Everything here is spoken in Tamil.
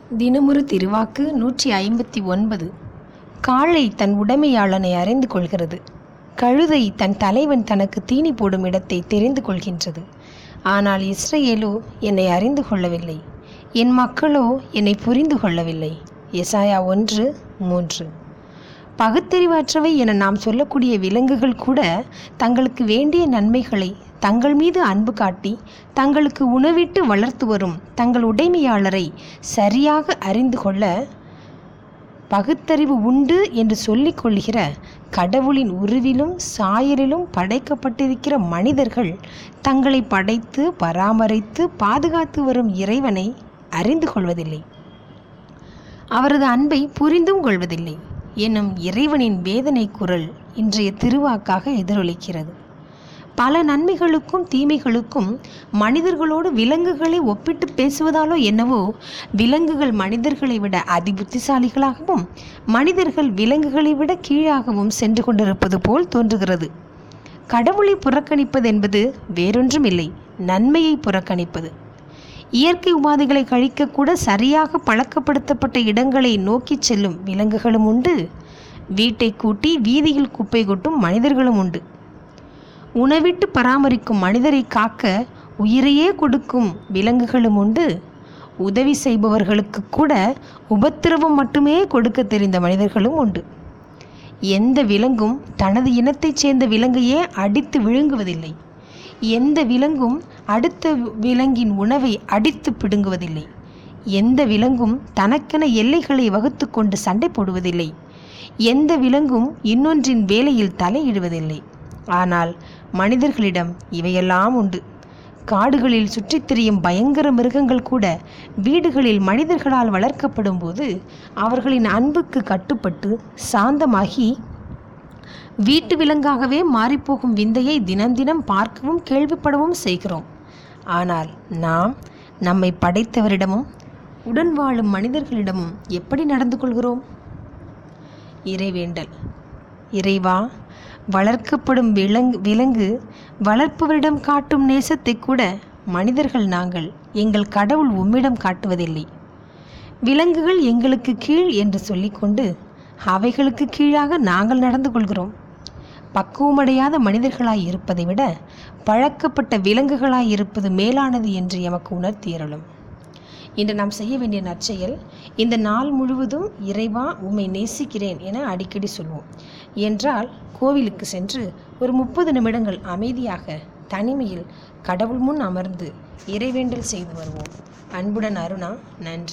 தினமொரு திருவாக்கு நூற்றி ஐம்பத்தி ஒன்பது காளை தன் உடைமையாளனை அறிந்து கொள்கிறது கழுதை தன் தலைவன் தனக்கு தீனி போடும் இடத்தை தெரிந்து கொள்கின்றது ஆனால் இஸ்ரவேலோ என்னை அறிந்து கொள்ளவில்லை என் மக்களோ என்னை புரிந்து கொள்ளவில்லை எசாயா ஒன்று மூன்று பகுத்தறிவற்றவை என நாம் சொல்லக்கூடிய விலங்குகள் கூட தங்களுக்கு வேண்டிய நன்மைகளை தங்கள் மீது அன்பு காட்டி தங்களுக்கு உணவிட்டு வளர்த்து வரும் தங்கள் உடைமையாளரை சரியாக அறிந்து கொள்ள பகுத்தறிவு உண்டு என்று சொல்லிக் கொள்கிற கடவுளின் உருவிலும் சாயலிலும் படைக்கப்பட்டிருக்கிற மனிதர்கள் தங்களை படைத்து பராமரித்து பாதுகாத்து வரும் இறைவனை அறிந்து கொள்வதில்லை அவரது அன்பை புரிந்தும் கொள்வதில்லை எனும் இறைவனின் வேதனை குரல் இன்றைய திருவாக்காக எதிரொலிக்கிறது பல நன்மைகளுக்கும் தீமைகளுக்கும் மனிதர்களோடு விலங்குகளை ஒப்பிட்டு பேசுவதாலோ என்னவோ விலங்குகள் மனிதர்களை விட அதி புத்திசாலிகளாகவும் மனிதர்கள் விலங்குகளை விட கீழாகவும் சென்று கொண்டிருப்பது போல் தோன்றுகிறது கடவுளை புறக்கணிப்பது என்பது வேறொன்றும் இல்லை நன்மையை புறக்கணிப்பது இயற்கை உபாதைகளை கழிக்கக்கூட சரியாக பழக்கப்படுத்தப்பட்ட இடங்களை நோக்கிச் செல்லும் விலங்குகளும் உண்டு வீட்டை கூட்டி வீதியில் குப்பை கொட்டும் மனிதர்களும் உண்டு உணவிட்டு பராமரிக்கும் மனிதரை காக்க உயிரையே கொடுக்கும் விலங்குகளும் உண்டு உதவி செய்பவர்களுக்கு கூட உபத்திரவம் மட்டுமே கொடுக்க தெரிந்த மனிதர்களும் உண்டு எந்த விலங்கும் தனது இனத்தைச் சேர்ந்த விலங்கையே அடித்து விழுங்குவதில்லை எந்த விலங்கும் அடுத்த விலங்கின் உணவை அடித்து பிடுங்குவதில்லை எந்த விலங்கும் தனக்கென எல்லைகளை வகுத்து கொண்டு சண்டை போடுவதில்லை எந்த விலங்கும் இன்னொன்றின் வேலையில் தலையிடுவதில்லை ஆனால் மனிதர்களிடம் இவையெல்லாம் உண்டு காடுகளில் சுற்றித் திரியும் பயங்கர மிருகங்கள் கூட வீடுகளில் மனிதர்களால் வளர்க்கப்படும் போது அவர்களின் அன்புக்கு கட்டுப்பட்டு சாந்தமாகி வீட்டு விலங்காகவே மாறிப்போகும் விந்தையை தினம் தினம் பார்க்கவும் கேள்விப்படவும் செய்கிறோம் ஆனால் நாம் நம்மை படைத்தவரிடமும் உடன் வாழும் மனிதர்களிடமும் எப்படி நடந்து கொள்கிறோம் இறைவேண்டல் இறைவா வளர்க்கப்படும் விலங்கு விலங்கு வளர்ப்பவரிடம் காட்டும் நேசத்தை கூட மனிதர்கள் நாங்கள் எங்கள் கடவுள் உம்மிடம் காட்டுவதில்லை விலங்குகள் எங்களுக்கு கீழ் என்று சொல்லிக்கொண்டு அவைகளுக்கு கீழாக நாங்கள் நடந்து கொள்கிறோம் பக்குவமடையாத மனிதர்களாய் இருப்பதை விட பழக்கப்பட்ட விலங்குகளாய் இருப்பது மேலானது என்று எமக்கு உணர்த்தியறலும் இன்று நாம் செய்ய வேண்டிய நற்செயல் இந்த நாள் முழுவதும் இறைவா உம்மை நேசிக்கிறேன் என அடிக்கடி சொல்வோம் என்றால் கோவிலுக்கு சென்று ஒரு முப்பது நிமிடங்கள் அமைதியாக தனிமையில் கடவுள் முன் அமர்ந்து இறைவேண்டல் செய்து வருவோம் அன்புடன் அருணா நன்றி